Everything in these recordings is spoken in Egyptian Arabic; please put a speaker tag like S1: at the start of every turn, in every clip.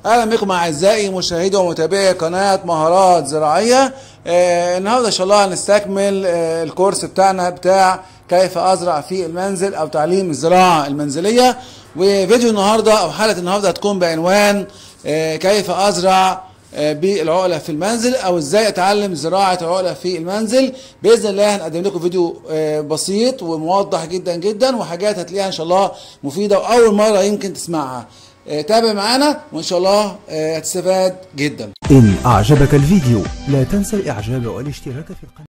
S1: اهلا بكم اعزائي مشاهدي ومتابعي قناه مهارات زراعيه آه النهارده ان شاء الله هنستكمل آه الكورس بتاعنا بتاع كيف ازرع في المنزل او تعليم الزراعه المنزليه وفيديو النهارده او حلقه النهارده هتكون بعنوان آه كيف ازرع آه بالعقله في المنزل او ازاي اتعلم زراعه عقله في المنزل باذن الله هنقدم لكم فيديو آه بسيط وموضح جدا جدا وحاجات هتلاقيها ان شاء الله مفيده واول مره يمكن تسمعها آه، تابع معانا وان شاء الله آه، هتستفاد جدا
S2: إن أعجبك الفيديو لا تنسى الإعجاب والاشتراك في القناة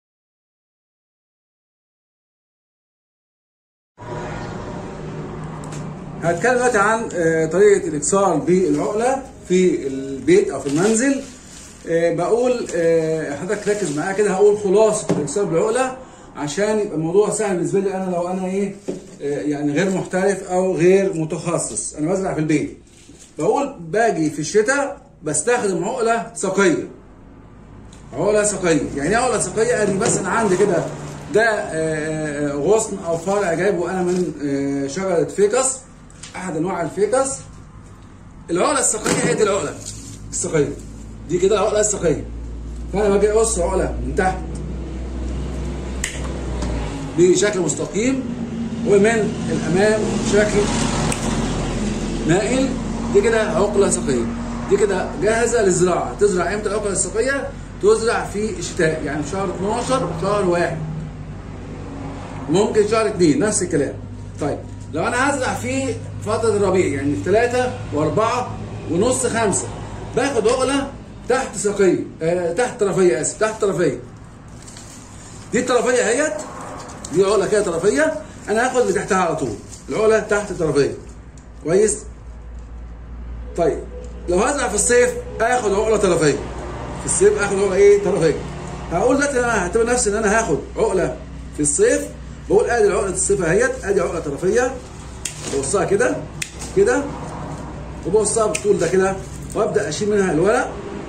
S1: هنتكلم دلوقتي عن آه، طريقه الاكسار بالعقله في البيت او في المنزل آه، بقول آه، حضرتك ركز معايا كده هقول خلاصه الاكسار بالعقله عشان يبقى الموضوع سهل بالنسبه لي انا لو انا ايه آه، يعني غير محترف او غير متخصص انا بزرع في البيت بقول باجي في الشتاء بستخدم عقله ساقيه عقله ساقيه يعني ايه عقله ساقيه ادي بس انا عندي كده ده آه، آه، غصن او فرع جايبه انا من آه، شجره فيكس احد انواع الفيكس العقله الساقيه هي دي العقله الساقيه دي كده العقله الساقيه فانا باجي اقص عقله من تحت بشكل مستقيم ومن الامام شكل مائل دي كده عقله ساقيه دي كده جاهزه للزراعه تزرع امتى العقله الساقيه تزرع في الشتاء يعني في شهر 12 شهر واحد ممكن شهر اثنين نفس الكلام طيب لو انا هزرع في فتره الربيع يعني في ثلاثة واربعة ونص خمسة باخد عقله تحت ساقيه آه تحت طرفيه اسف تحت طرفيه دي الطرفيه اهيت دي عقله كده طرفيه انا هاخد اللي تحتها على طول العقله تحت الطرفيه كويس طيب لو هزرع في الصيف اخد عقله طرفيه في الصيف اخد عقله ايه طرفيه هقول دلوقتي انا هعتبر نفسي ان انا هاخد عقله في الصيف بقول ادي عقله الصيف اهيت ادي عقله طرفيه بوصها كده كده وبوصها بالطول ده كده وابدا اشيل منها الورق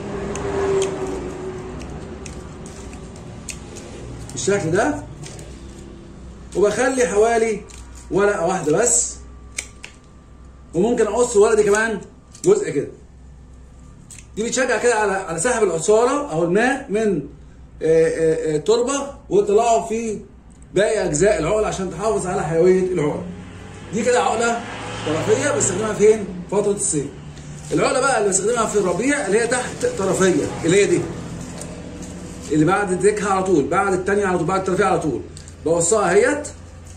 S1: بالشكل ده وبخلي حوالي ورقه واحده بس وممكن اقص الورقه دي كمان جزء كده دي بتشجع كده على على سحب العصاره او الماء من آه، آه، آه، التربه وطلعه في باقي اجزاء العقله عشان تحافظ على حيويه العقله دي كده عقله طرفيه بستخدمها فين فتره الصيف العقله بقى اللي بستخدمها في الربيع اللي هي تحت طرفيه اللي هي دي اللي بعد الدكها على طول بعد الثانيه على طول بعد الطرفيه على طول بوصلها اهيت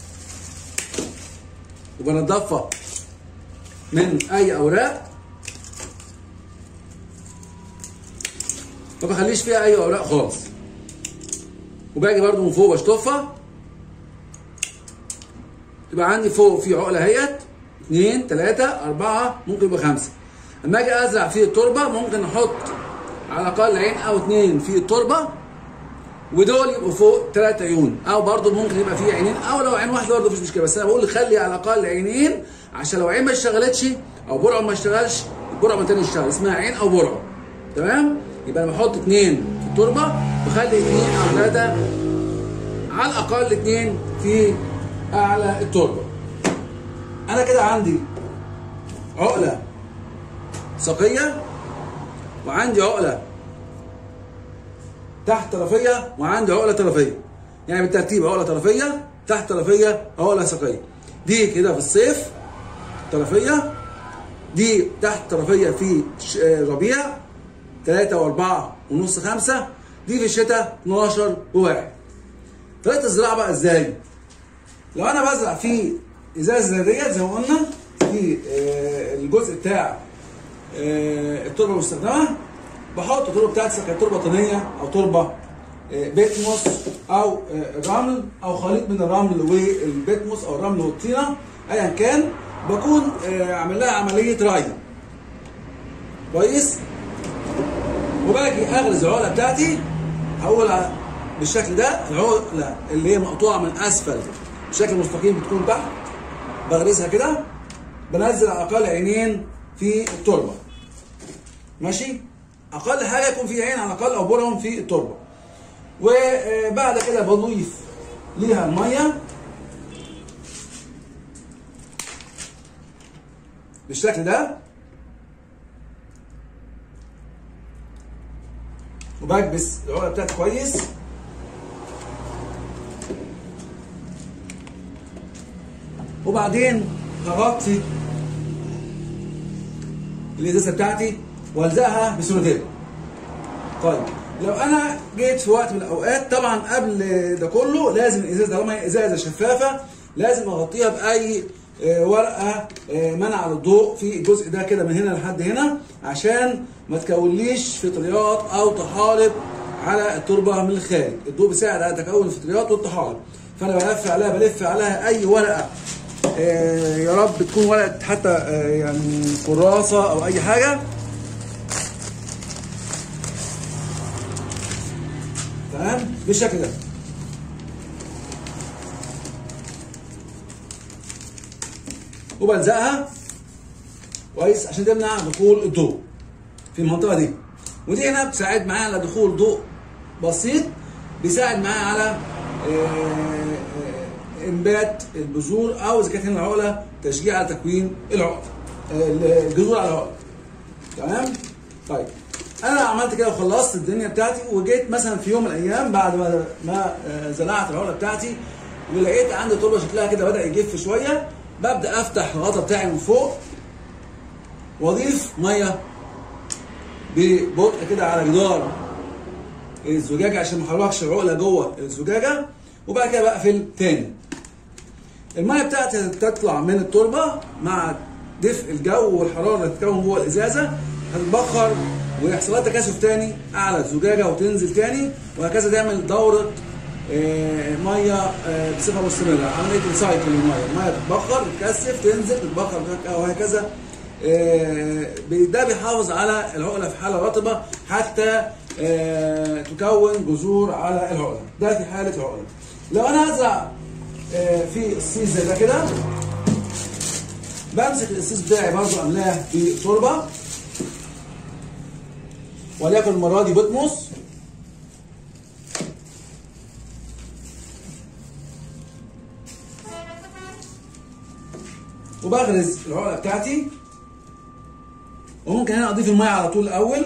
S1: وبنضفها من اي اوراق ما بخليش فيها اي اوراق خالص وباجي برضو من فوق بشطفها يبقى عندي فوق في عقله اهيت اثنين ثلاثة أربعة ممكن يبقى خمسة أما أجي أزرع في التربة ممكن أحط على الأقل عين أو اثنين في التربة ودول يبقوا فوق ثلاث عيون أو برضو ممكن يبقى فيه عينين أو لو عين واحدة برضو مفيش مشكلة بس أنا بقول خلي على الأقل عينين عشان لو عين ما اشتغلتش أو برعه ما اشتغلش البرعه التاني يشتغل اسمها عين أو برعه تمام يبقى أنا بحط اثنين في التربة بخلي اثنين أو ثلاثة على الأقل اثنين في أعلى التربة انا كده عندي عقله ساقيه وعندي عقله تحت طرفيه وعندي عقله طرفيه يعني بالترتيب عقله طرفيه تحت طرفيه عقله ساقيه دي كده في الصيف طرفيه دي تحت طرفيه في ش- آه، ربيع 3 و4 ونص 5 دي في الشتاء 12 وواحد طريقه الزراعه بقى ازاي؟ لو انا بزرع في ازاز زي ديت زي ما قلنا في آه، الجزء بتاع آه، التربه المستخدمه بحط التربه بتاعتي سواء كانت تربه طينيه او تربه آه، بيتموس او آه، الرمل او خليط من الرمل والبيتموس او الرمل والطينه ايا كان بكون آه، عامل لها عمليه ري كويس وباجي اغرز العقله بتاعتي هقول بالشكل ده العقله اللي هي مقطوعه من اسفل بشكل مستقيم بتكون تحت بغرزها كده بنزل على الاقل عينين في التربه ماشي اقل حاجه يكون في عين على الاقل او برهم في التربه وبعد كده بضيف ليها الميه بالشكل ده وبكبس العقله بتاعتي كويس وبعدين هغطي الازازه بتاعتي والزقها بسولوتيب طيب لو انا جيت في وقت من الاوقات طبعا قبل ده كله لازم الازازه طالما هي ازازه شفافه لازم اغطيها باي آه، ورقه آه، منع للضوء في الجزء ده كده من هنا لحد هنا عشان ما تكونليش فطريات او طحالب على التربه من الخارج الضوء بيساعد على تكون الفطريات والطحالب فانا بلف عليها بلف عليها اي ورقه آه، يا رب تكون ورقه حتى آه، يعني كراسه او اي حاجه تمام بالشكل ده وبلزقها كويس عشان تمنع دخول الضوء في المنطقه دي ودي هنا بتساعد معايا على دخول ضوء بسيط بيساعد معايا على آه، آه، انبات البذور او اذا كانت هنا العقله تشجيع على تكوين العقد آه، الجذور على العقد تمام طيب انا عملت كده وخلصت الدنيا بتاعتي وجيت مثلا في يوم من الايام بعد ما ما آه، زرعت العقله بتاعتي ولقيت عندي تربه شكلها كده بدا يجف شويه ببدا افتح الغطا بتاعي من فوق واضيف ميه ببطء كده على جدار الزجاجه عشان ما احركش العقله جوه الزجاجه وبعد كده بقفل تاني الميه بتاعتي تطلع من التربه مع دفء الجو والحراره اللي تتكون جوه الازازه هتتبخر ويحصل لها تكاثف تاني اعلى الزجاجه وتنزل تاني وهكذا تعمل دوره آه، ميه آه، بصفه مستمره عمليه ريسايكل للميه الميه تتبخر تتكثف تنزل تتبخر وهكذا آه، ده بيحافظ على العقله في حاله رطبه حتى آه، تكون جذور على العقله ده في حاله العقله لو انا هزرع آه، في السيس زي ده كده بمسك السيس بتاعي برضه املاه بتربه وليكن المره دي بطمس وبغرز العقله بتاعتي وممكن هنا اضيف الميه على طول الاول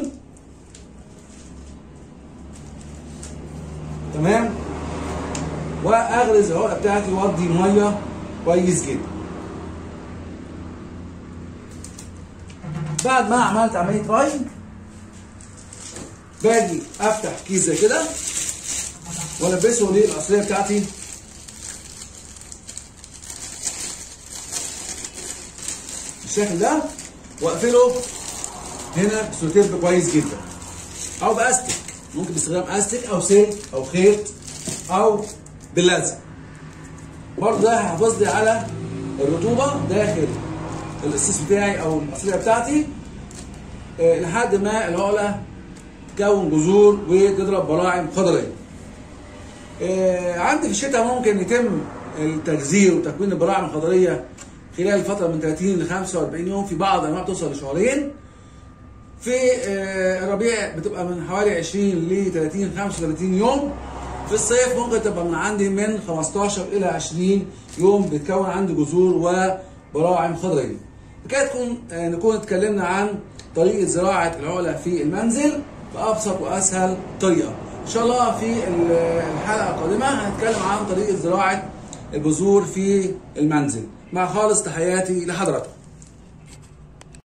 S1: تمام واغرز العقله بتاعتي وادي ميه كويس جدا بعد ما عملت عمليه ري باجي افتح كيس زي كده والبسه للقصريه بتاعتي بالشكل ده واقفله هنا بسوتيب كويس جدا او باستك ممكن باستخدام استك او سلك او خيط او باللزق برضه ده هيحافظ لي على الرطوبه داخل القصيص بتاعي او القصريه بتاعتي آه، لحد ما العقله تكون جذور وتضرب براعم خضريه آه، عندي في الشتاء ممكن يتم التجزير وتكوين البراعم الخضريه خلال فتره من 30 ل 45 يوم في بعض الانواع بتوصل لشهرين في آه، الربيع بتبقى من حوالي 20 ل 30 35 يوم في الصيف ممكن تبقى من عندي من 15 الى 20 يوم بتكون عندي جذور وبراعم خضريه بكده تكون آه، نكون اتكلمنا عن طريقه زراعه العقله في المنزل بابسط واسهل طريقه ان شاء الله في ال- الحلقه القادمه هنتكلم عن طريقه زراعه البذور في المنزل مع خالص تحياتي لحضراتكم